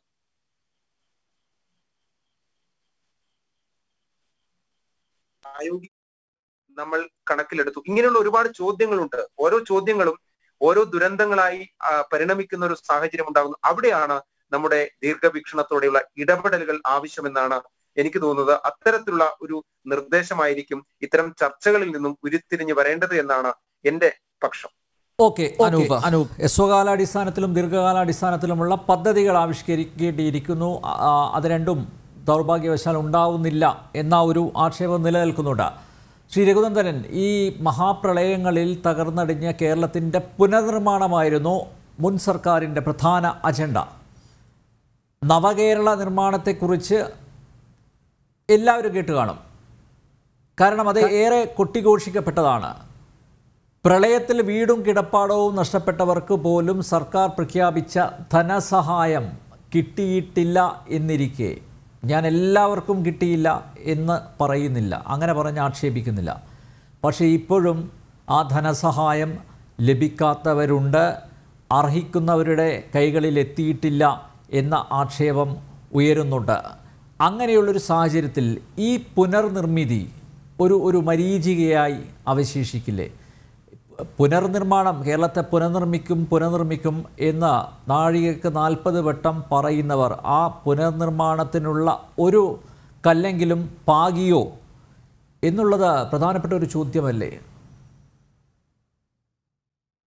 പ്രായോഗിക നമ്മൾ കണക്കിലെടുത്തു ഇങ്ങനെയുള്ള ഒരുപാട് ചോദ്യങ്ങളുണ്ട് ഓരോ ചോദ്യങ്ങളും ഓരോ ദുരന്തങ്ങളായി ആ, പരിണമിക്കുന്ന ഒരു സാഹചര്യം ഉണ്ടാകുന്നു അവിടെയാണ് നമ്മുടെ ദീർഘവീക്ഷണത്തോടെയുള്ള ഇടപെടലുകൾ ആവശ്യമെന്നാണ് എനിക്ക് തോന്നുന്നത് അത്തരത്തിലുള്ള ഒരു നിർദ്ദേശമായിരിക്കും ഇത്തരം ചർച്ചകളിൽ നിന്നും ഉരുത്തിരിഞ്ഞു വരേണ്ടത് എന്നാണ് എന്റെ പക്ഷം ഓക്കെ അനൂപ് അനൂപ് ഹ്രസ്വകാലാടിസ്ഥാനത്തിലും ദീർഘകാലാടിസ്ഥാനത്തിലുമുള്ള പദ്ധതികൾ ആവിഷ്കരിക്കേണ്ടിയിരിക്കുന്നു ആ, ആ, അത് രണ്ടും ദൗർഭാഗ്യവശാൽ ഉണ്ടാവുന്നില്ല എന്ന ഒരു ആക്ഷേപം നിലനിൽക്കുന്നുണ്ട് ശ്രീ രഘുനന്ദനൻ ഈ മഹാപ്രളയങ്ങളിൽ തകർന്നടിഞ്ഞ കേരളത്തിൻ്റെ പുനർനിർമ്മാണമായിരുന്നു മുൻ സർക്കാരിൻ്റെ പ്രധാന അജണ്ട നവകേരള നിർമ്മാണത്തെക്കുറിച്ച് എല്ലാവരും കേട്ട് കാണും കാരണം അത് ഏറെ കൊട്ടിഘോഷിക്കപ്പെട്ടതാണ് പ്രളയത്തിൽ വീടും കിടപ്പാടവും നഷ്ടപ്പെട്ടവർക്ക് പോലും സർക്കാർ പ്രഖ്യാപിച്ച ധനസഹായം കിട്ടിയിട്ടില്ല എന്നിരിക്കെ ഞാൻ എല്ലാവർക്കും കിട്ടിയില്ല എന്ന് പറയുന്നില്ല അങ്ങനെ പറഞ്ഞ് ആക്ഷേപിക്കുന്നില്ല പക്ഷേ ഇപ്പോഴും ആ ധനസഹായം ലഭിക്കാത്തവരുണ്ട് അർഹിക്കുന്നവരുടെ കൈകളിൽ എത്തിയിട്ടില്ല എന്ന ആക്ഷേപം ഉയരുന്നുണ്ട് അങ്ങനെയുള്ളൊരു സാഹചര്യത്തിൽ ഈ പുനർനിർമ്മിതി ഒരു ഒരു മരീചികയായി അവശേഷിക്കില്ലേ പുനർനിർമ്മാണം കേരളത്തെ പുനർനിർമ്മിക്കും പുനർനിർമ്മിക്കും എന്ന് നാഴികക്ക് നാൽപ്പത് വട്ടം പറയുന്നവർ ആ പുനർനിർമ്മാണത്തിനുള്ള ഒരു കല്ലെങ്കിലും പാകിയോ എന്നുള്ളത് പ്രധാനപ്പെട്ട ഒരു ചോദ്യമല്ലേ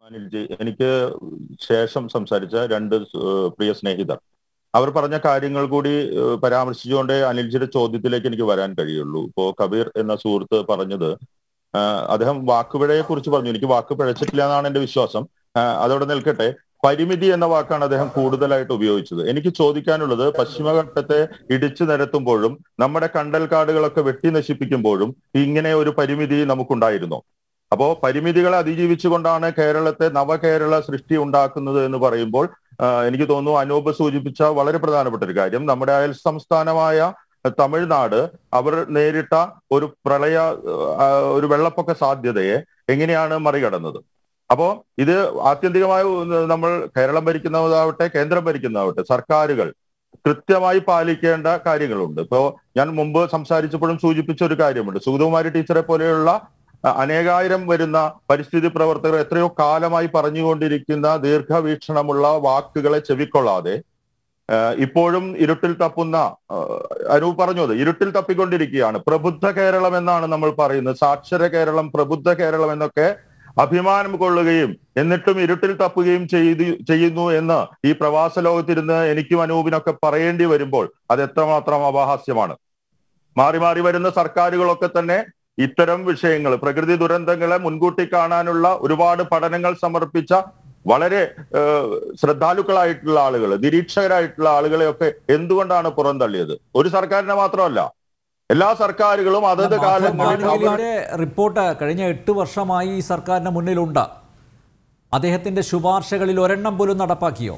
അനിൽജി എനിക്ക് ശേഷം സംസാരിച്ച രണ്ട് ഏഹ്, പ്രിയ സ്നേഹിതർ അവർ പറഞ്ഞ കാര്യങ്ങൾ കൂടി ഏഹ്, പരാമർശിച്ചുകൊണ്ട് അനിൽജിയുടെ ചോദ്യത്തിലേക്ക് എനിക്ക് വരാൻ കഴിയുള്ളൂ ഇപ്പോ കബീർ എന്ന സുഹൃത്ത് പറഞ്ഞത് ആഹ്, അദ്ദേഹം വാക്കുപിഴയെ കുറിച്ച് പറഞ്ഞു എനിക്ക് വാക്ക് പിഴച്ചിട്ടില്ല എന്നാണ് എന്റെ വിശ്വാസം ആഹ്, അതവിടെ നിൽക്കട്ടെ പരിമിതി എന്ന വാക്കാണ് അദ്ദേഹം കൂടുതലായിട്ട് ഉപയോഗിച്ചത് എനിക്ക് ചോദിക്കാനുള്ളത് പശ്ചിമഘട്ടത്തെ ഇടിച്ചു നിരത്തുമ്പോഴും നമ്മുടെ കണ്ടൽ കാടുകളൊക്കെ വെട്ടി നശിപ്പിക്കുമ്പോഴും ഇങ്ങനെ ഒരു പരിമിതി നമുക്കുണ്ടായിരുന്നോ അപ്പോ പരിമിതികളെ അതിജീവിച്ചുകൊണ്ടാണ് കേരളത്തെ നവകേരള സൃഷ്ടി ഉണ്ടാക്കുന്നത് എന്ന് പറയുമ്പോൾ ആ, എനിക്ക് തോന്നുന്നു അനൂപ് സൂചിപ്പിച്ച വളരെ പ്രധാനപ്പെട്ട ഒരു കാര്യം നമ്മുടെ അയൽ സംസ്ഥാനമായ തമിഴ്നാട് അവർ നേരിട്ട ഒരു പ്രളയ ആ, ഒരു വെള്ളപ്പൊക്ക സാധ്യതയെ എങ്ങനെയാണ് മറികടന്നത് അപ്പോ ഇത് ആത്യന്തികമായി നമ്മൾ കേരളം ഭരിക്കുന്നതാവട്ടെ കേന്ദ്രം ഭരിക്കുന്നതാവട്ടെ സർക്കാരുകൾ കൃത്യമായി പാലിക്കേണ്ട കാര്യങ്ങളുണ്ട് ഇപ്പോ ഞാൻ മുമ്പ് സംസാരിച്ചപ്പോഴും സൂചിപ്പിച്ച ഒരു കാര്യമുണ്ട് സുഗതകുമാരി ടീച്ചറെ പോലെയുള്ള അ- അനേകായിരം വരുന്ന പരിസ്ഥിതി പ്രവർത്തകർ എത്രയോ കാലമായി പറഞ്ഞുകൊണ്ടിരിക്കുന്ന ദീർഘവീക്ഷണമുള്ള വാക്കുകളെ ചെവിക്കൊള്ളാതെ ആ, ഇപ്പോഴും ഇരുട്ടിൽ തപ്പുന്ന ആ, അനൂപ് പറഞ്ഞു അത് ഇരുട്ടിൽ തപ്പിക്കൊണ്ടിരിക്കുകയാണ് പ്രബുദ്ധ കേരളം എന്നാണ് നമ്മൾ പറയുന്നത് സാക്ഷര കേരളം പ്രബുദ്ധ കേരളം എന്നൊക്കെ അഭിമാനം കൊള്ളുകയും എന്നിട്ടും ഇരുട്ടിൽ തപ്പുകയും ചെയ്തു ചെയ്യുന്നു എന്ന് ഈ പ്രവാസ ലോകത്തിരുന്ന് എനിക്കും അനൂപിനൊക്കെ പറയേണ്ടി വരുമ്പോൾ അത് എത്രമാത്രം അപഹാസ്യമാണ് മാറി മാറി വരുന്ന സർക്കാരുകളൊക്കെ തന്നെ ഇത്തരം വിഷയങ്ങൾ പ്രകൃതി ദുരന്തങ്ങളെ മുൻകൂട്ടി കാണാനുള്ള ഒരുപാട് പഠനങ്ങൾ സമർപ്പിച്ച വളരെ ഏഹ്, ശ്രദ്ധാലുക്കളായിട്ടുള്ള ആളുകൾ നിരീക്ഷകരായിട്ടുള്ള ആളുകളെയൊക്കെ എന്തുകൊണ്ടാണ് പുറന്തള്ളിയത് ഒരു സർക്കാരിനെ മാത്രമല്ല എല്ലാ സർക്കാരുകളും അതത് കാലങ്ങളിൽ അവർ ഗാഡ്ഗിലിന്റെ റിപ്പോർട്ട് കഴിഞ്ഞ എട്ട് വർഷമായി ഈ സർക്കാരിന് മുന്നിലുണ്ട് അദ്ദേഹത്തിന്റെ ശുപാർശകളിൽ ഒരെണ്ണം പോലും നടപ്പാക്കിയോ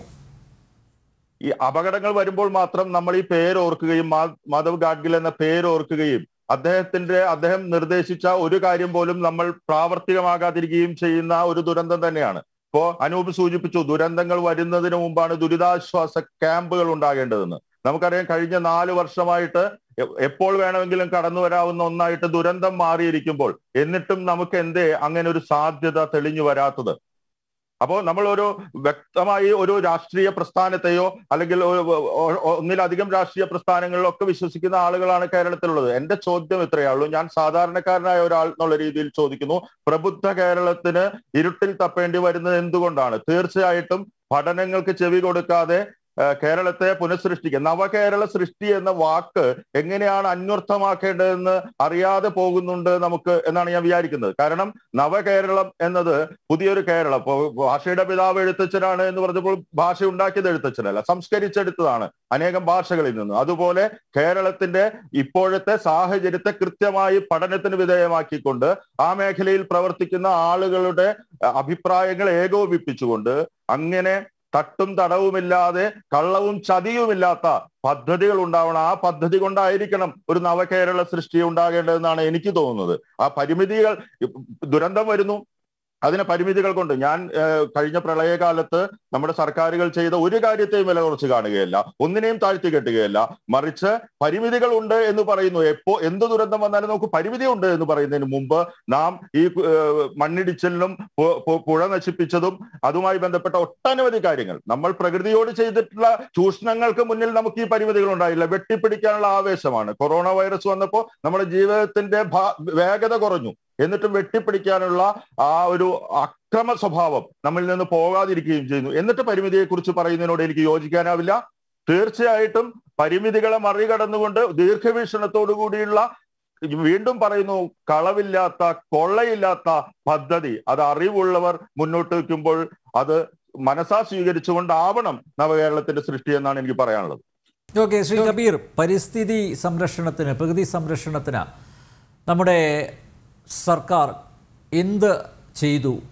ഈ അപകടങ്ങൾ വരുമ്പോൾ മാത്രം നമ്മൾ ഈ പേര് ഓർക്കുകയും മാ- മാധവ് ഗാഡ്ഗിൽ എന്ന പേര് ഓർക്കുകയും അദ്ദേഹത്തിന്റെ അദ്ദേഹം നിർദ്ദേശിച്ച ഒരു കാര്യം പോലും നമ്മൾ പ്രാവർത്തികമാകാതിരിക്കുകയും ചെയ്യുന്ന ഒരു ദുരന്തം തന്നെയാണ് ഇപ്പോ അനൂപ് സൂചിപ്പിച്ചു ദുരന്തങ്ങൾ വരുന്നതിന് മുമ്പാണ് ദുരിതാശ്വാസ ക്യാമ്പുകൾ ഉണ്ടാകേണ്ടതെന്ന് നമുക്കറിയാം കഴിഞ്ഞ നാല് വർഷമായിട്ട് എ- എപ്പോൾ വേണമെങ്കിലും കടന്നു വരാവുന്ന ഒന്നായിട്ട് ദുരന്തം മാറിയിരിക്കുമ്പോൾ എന്നിട്ടും നമുക്ക് എന്തേ അങ്ങനെ ഒരു സാധ്യത തെളിഞ്ഞു വരാത്തത് അപ്പോൾ നമ്മൾ ഒരു വ്യക്തമായി ഒരു രാഷ്ട്രീയ പ്രസ്ഥാനത്തെയോ അല്ലെങ്കിൽ ഒരു- ഒ- ഒ- ഒന്നിലധികം രാഷ്ട്രീയ പ്രസ്ഥാനങ്ങളിലൊക്കെ വിശ്വസിക്കുന്ന ആളുകളാണ് കേരളത്തിലുള്ളത് എന്റെ ചോദ്യം ഇത്രയേ ഉള്ളൂ ഞാൻ സാധാരണക്കാരനായ ഒരാൾ എന്നുള്ള രീതിയിൽ ചോദിക്കുന്നു പ്രബുദ്ധ കേരളത്തിന് ഇരുട്ടിൽ തപ്പേണ്ടി വരുന്നത് എന്തുകൊണ്ടാണ് തീർച്ചയായിട്ടും പഠനങ്ങൾക്ക് ചെവി കൊടുക്കാതെ ആ, കേരളത്തെ പുനഃസൃഷ്ടിക്കുക നവകേരള സൃഷ്ടി എന്ന വാക്ക് എങ്ങനെയാണ് അന്വർത്ഥമാക്കേണ്ടതെന്ന് അറിയാതെ പോകുന്നുണ്ട് നമുക്ക് എന്നാണ് ഞാൻ വിചാരിക്കുന്നത് കാരണം നവകേരളം എന്നത് പുതിയൊരു കേരളം ഇപ്പോ ഭാഷയുടെ പിതാവ് എഴുത്തച്ഛനാണ് എന്ന് പറഞ്ഞപ്പോൾ ഭാഷ ഉണ്ടാക്കിയത് എഴുത്തച്ഛനല്ല സംസ്കരിച്ചെടുത്തതാണ് അനേകം ഭാഷകളിൽ നിന്ന് അതുപോലെ കേരളത്തിന്റെ ഇപ്പോഴത്തെ സാഹചര്യത്തെ കൃത്യമായി പഠനത്തിന് വിധേയമാക്കിക്കൊണ്ട് ആ മേഖലയിൽ പ്രവർത്തിക്കുന്ന ആളുകളുടെ അഹ്, അഭിപ്രായങ്ങൾ ഏകോപിപ്പിച്ചുകൊണ്ട് അങ്ങനെ തട്ടും തടവുമില്ലാതെ കള്ളവും ചതിയുമില്ലാത്ത പദ്ധതികൾ ഉണ്ടാവണം ആ പദ്ധതി കൊണ്ടായിരിക്കണം ഒരു നവകേരള സൃഷ്ടി ഉണ്ടാകേണ്ടതെന്നാണ് എനിക്ക് തോന്നുന്നത് ആ പരിമിതികൾ ദുരന്തം വരുന്നു അതിന് പരിമിതികൾ കൊണ്ട് ഞാൻ ഏഹ്, കഴിഞ്ഞ പ്രളയകാലത്ത് നമ്മുടെ സർക്കാരുകൾ ചെയ്ത ഒരു കാര്യത്തെയും വില കുറച്ച് കാണുകയല്ല ഒന്നിനെയും താഴ്ത്തി കെട്ടുകയല്ല മറിച്ച് പരിമിതികൾ ഉണ്ട് എന്ന് പറയുന്നു എപ്പോ എന്ത് ദുരന്തം വന്നാലും നമുക്ക് പരിമിതി ഉണ്ട് എന്ന് പറയുന്നതിന് മുമ്പ് നാം ഈ ഏഹ്, മണ്ണിടിച്ചിലിനും പു- പു- പുഴ നശിപ്പിച്ചതും അതുമായി ബന്ധപ്പെട്ട ഒട്ടനവധി കാര്യങ്ങൾ നമ്മൾ പ്രകൃതിയോട് ചെയ്തിട്ടുള്ള ചൂഷണങ്ങൾക്ക് മുന്നിൽ നമുക്ക് ഈ പരിമിതികൾ ഉണ്ടായില്ല വെട്ടിപ്പിടിക്കാനുള്ള ആവേശമാണ് കൊറോണ വൈറസ് വന്നപ്പോൾ നമ്മുടെ ജീവിതത്തിന്റെ ഭാ- വേഗത കുറഞ്ഞു എന്നിട്ടും വെട്ടിപ്പിടിക്കാനുള്ള ആ ഒരു അക്രമ സ്വഭാവം നമ്മളിൽ നിന്ന് പോകാതിരിക്കുകയും ചെയ്യുന്നു എന്നിട്ട് പരിമിതിയെ കുറിച്ച് പറയുന്നതിനോട് എനിക്ക് യോജിക്കാനാവില്ല തീർച്ചയായിട്ടും പരിമിതികളെ മറികടന്നുകൊണ്ട് ദീർഘവീക്ഷണത്തോടു കൂടിയുള്ള വീണ്ടും പറയുന്നു കളവില്ലാത്ത കൊള്ളയില്ലാത്ത പദ്ധതി അത് അറിവുള്ളവർ മുന്നോട്ട് വയ്ക്കുമ്പോൾ അത് മനസ്സാ സ്വീകരിച്ചുകൊണ്ടാവണം നവകേരളത്തിന്റെ സൃഷ്ടി എന്നാണ് എനിക്ക് പറയാനുള്ളത് ഓക്കെ ശ്രീ കബീർ പരിസ്ഥിതി സംരക്ഷണത്തിന് പ്രകൃതി സംരക്ഷണത്തിന് നമ്മുടെ സർക്കാർ എന്ത് ചെയ്തു